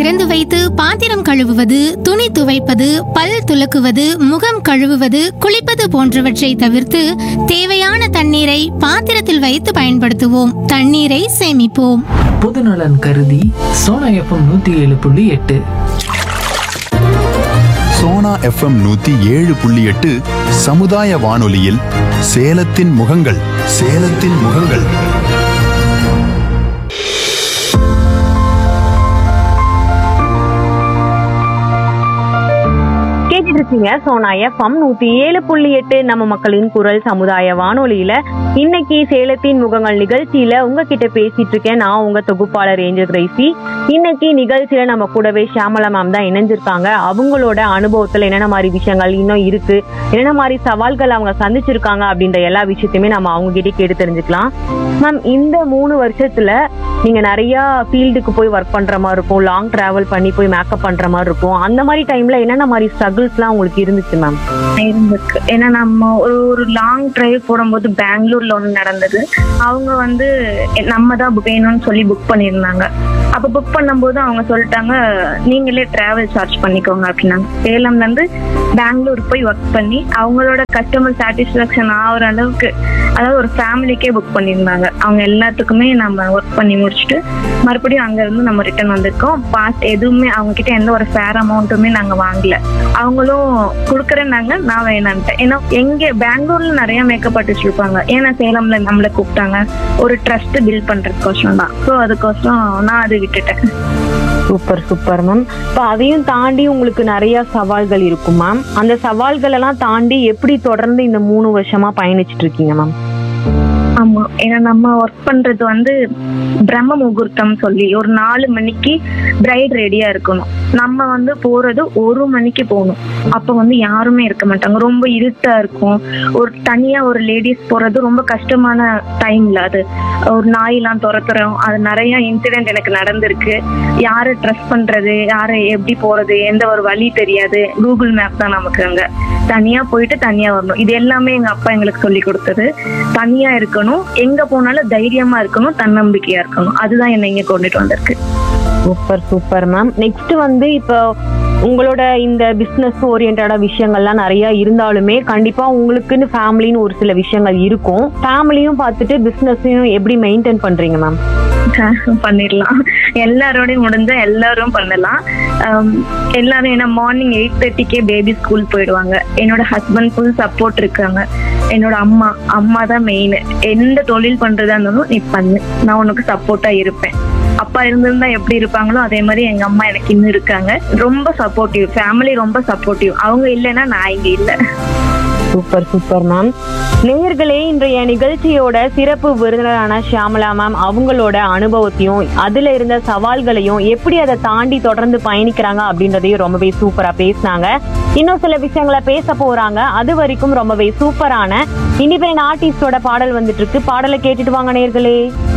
திறந்து வைத்து பாத்திரம் கழுவுவது துணி துவைப்பது பல் துலக்குவது முகம் கழுவுவது குளிப்பது போன்றவற்றை தவிர்த்து தேவையான தண்ணீரை பாத்திரத்தில் வைத்து பயன்படுத்துவோம் தண்ணீரை சேமிப்போம் பொதுநலன் கருதி சோனா எஃப்எம் நூத்தி ஏழு புள்ளி எட்டு சோனா எஃப்எம் நூத்தி ஏழு புள்ளி எட்டு சமுதாய வானொலியில் சேலத்தின் முகங்கள் சேலத்தின் முகங்கள் கேட்டுட்டு இருக்கீங்க சோனா எஃப்எம் நூத்தி ஏழு புள்ளி எட்டு நம்ம மக்களின் குரல் சமுதாய வானொலியில இன்னைக்கு சேலத்தின் முகங்கள் நிகழ்ச்சியில உங்ககிட்ட பேசிட்டு இருக்கேன் நான் உங்க தொகுப்பாளர் ஏஞ்சல் கிரைசி இன்னைக்கு நிகழ்ச்சியில நம்ம கூடவே ஷியாமலா மேம் தான் இணைஞ்சிருக்காங்க அவங்களோட அனுபவத்துல என்னென்ன மாதிரி விஷயங்கள் இன்னும் இருக்கு என்னென்ன மாதிரி சவால்கள் அவங்க சந்திச்சிருக்காங்க அப்படின்ற எல்லா விஷயத்தையுமே நம்ம அவங்க கிட்டே கேட்டு தெரிஞ்சுக்கலாம் மேம் இந்த மூணு வருஷத்துல நீங்க நிறைய ஃபீல்டுக்கு போய் ஒர்க் பண்ற மாதிரி இருக்கும் லாங் டிராவல் பண்ணி போய் மேக்கப் பண்ற மாதிரி இருக்கும் அந்த மாதிரி டைம்ல என்னென்ன மாதிரி ஸ்ட்ரகிள்ஸ்லாம் உங்களுக்கு இருந்துச்சு மேம் இருந்திருக்கு ஏன்னா நம்ம ஒரு ஒரு லாங் டிரைவ் போடும்போது பெங்களூர்ல ஒன்று நடந்தது அவங்க வந்து நம்ம தான் வேணும்னு சொல்லி புக் பண்ணியிருந்தாங்க அப்போ புக் பண்ணும்போது அவங்க சொல்லிட்டாங்க நீங்களே டிராவல் சார்ஜ் பண்ணிக்கோங்க அப்படின்னாங்க சேலம்ல இருந்து பெங்களூர் போய் ஒர்க் பண்ணி அவங்களோட கஸ்டமர் சாட்டிஸ்ஃபேக்ஷன் ஆகிற அளவுக்கு அதாவது ஒரு ஃபேமிலிக்கே புக் பண்ணியிருந்தாங்க அவங்க எல்லாத்துக்குமே நம்ம ஒர்க் பண்ணி முடிச்சுட்டு மறுபடியும் அங்க இருந்து நம்ம ரிட்டர்ன் வந்திருக்கோம் பாஸ்ட் எதுவுமே அவங்க கிட்ட எந்த ஒரு ஃபேர் அமௌண்ட்டுமே நாங்க வாங்கல அவங்களும் கொடுக்குறேன்னாங்க நான் வேணான்ட்டேன் ஏன்னா எங்க பெங்களூர்ல நிறைய மேக்கப் ஆர்டிஸ்ட் இருப்பாங்க ஏன்னா சேலம்ல நம்மளை கூப்பிட்டாங்க ஒரு ட்ரஸ்ட் பில்ட் பண்றதுக்கோசரம் தான் ஸோ அதுக்கோசரம் நான் அது விட்டுட்டேன் சூப்பர் சூப்பர் மேம் இப்போ அதையும் தாண்டி உங்களுக்கு நிறைய சவால்கள் இருக்கும் மேம் அந்த சவால்கள் எல்லாம் தாண்டி எப்படி தொடர்ந்து இந்த மூணு வருஷமா பயணிச்சிட்டு இருக்கீங்க மேம் ஆமா ஏன்னா நம்ம ஒர்க் பண்றது வந்து பிரம்ம முகூர்த்தம் சொல்லி ஒரு நாலு மணிக்கு பிரைட் ரெடியா இருக்கணும் நம்ம வந்து போறது ஒரு மணிக்கு போகணும் அப்ப வந்து யாருமே இருக்க மாட்டாங்க ரொம்ப இருட்டா இருக்கும் ஒரு தனியா ஒரு லேடிஸ் போறது ரொம்ப கஷ்டமான டைம்ல அது ஒரு நாயெல்லாம் துரத்துறோம் அது நிறைய இன்சிடென்ட் எனக்கு நடந்திருக்கு யாரை ட்ரஸ்ட் பண்றது யாரை எப்படி போறது எந்த ஒரு வழி தெரியாது கூகுள் மேப் தான் நமக்கு அங்க தனியா போயிட்டு தனியா வரணும் இது எல்லாமே எங்க அப்பா எங்களுக்கு சொல்லி கொடுத்தது தனியா இருக்கணும் எங்க போனாலும் தைரியமா இருக்கணும் தன்னம்பிக்கையா இருக்கணும் அதுதான் என்னை இங்க கொண்டுட்டு வந்திருக்கு சூப்பர் சூப்பர் மேம் நெக்ஸ்ட் வந்து இப்போ உங்களோட இந்த பிஸ்னஸ் ஓரியன்டா விஷயங்கள்லாம் நிறைய இருந்தாலுமே கண்டிப்பா உங்களுக்குன்னு ஃபேமிலின்னு ஒரு சில விஷயங்கள் இருக்கும் ஃபேமிலியும் பார்த்துட்டு பிஸ்னஸையும் எப்படி மெயின்டைன் பண்றீங்க மேம் பண்ணிடலாம் எல்லாரோடையும் முடிஞ்சா எல்லாரும் பண்ணலாம் ஆம், எல்லாரும் ஏன்னா மார்னிங் எயிட் தேர்ட்டிக்கே பேபி ஸ்கூல் போயிடுவாங்க என்னோட ஹஸ்பண்ட் ஃபுல் சப்போர்ட் இருக்காங்க என்னோட அம்மா அம்மா தான் மெயின் எந்த தொழில் பண்றதா இருந்தாலும் நீ பண்ணு நான் உனக்கு சப்போர்ட்டா இருப்பேன் அப்பா இருந்திருந்தா எப்படி இருப்பாங்களோ அதே மாதிரி எங்க அம்மா எனக்கு இன்னும் இருக்காங்க ரொம்ப சப்போர்ட்டிவ் ஃபேமிலி ரொம்ப சப்போர்ட்டிவ் அவங்க இல்லைன்னா நான் இங்க இல்லை சூப்பர் சூப்பர் மேம் நேயர்களே இன்றைய நிகழ்ச்சியோட சிறப்பு விருந்தினரான ஷியாமலா மேம் அவங்களோட அனுபவத்தையும் அதுல இருந்த சவால்களையும் எப்படி அதை தாண்டி தொடர்ந்து பயணிக்கிறாங்க அப்படின்றதையும் ரொம்பவே சூப்பரா பேசினாங்க இன்னும் சில விஷயங்களை பேச போறாங்க அது வரைக்கும் ரொம்பவே சூப்பரான இண்டிபெண்ட் ஆர்டிஸ்டோட பாடல் வந்துட்டு இருக்கு பாடலை கேட்டுட்டு வாங்க நேயர்களே